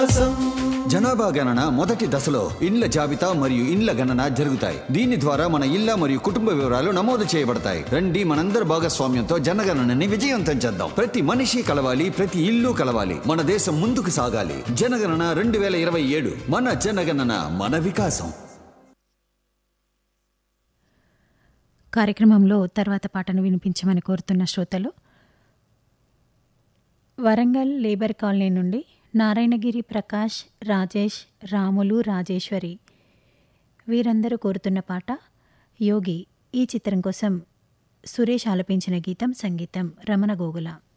జనాభా గణన మొదటి దశలో ఇండ్ల జాబితా మరియు ఇండ్ల గణన జరుగుతాయి దీని ద్వారా మన ఇళ్ల మరియు కుటుంబ వివరాలు నమోదు చేయబడతాయి రండి మనందరి భాగస్వామ్యంతో జనగణనని విజయవంతం చేద్దాం ప్రతి మనిషి కలవాలి ప్రతి ఇల్లు కలవాలి మన దేశం ముందుకు సాగాలి జనగణన రెండు వేల ఇరవై ఏడు మన జనగణన మన వికాసం కార్యక్రమంలో తర్వాత పాటను వినిపించమని కోరుతున్న శ్రోతలు వరంగల్ లేబర్ కాలనీ నుండి నారాయణగిరి ప్రకాష్ రాజేష్ రాములు రాజేశ్వరి వీరందరూ కోరుతున్న పాట యోగి ఈ చిత్రం కోసం సురేష్ ఆలపించిన గీతం సంగీతం రమణ గోగుల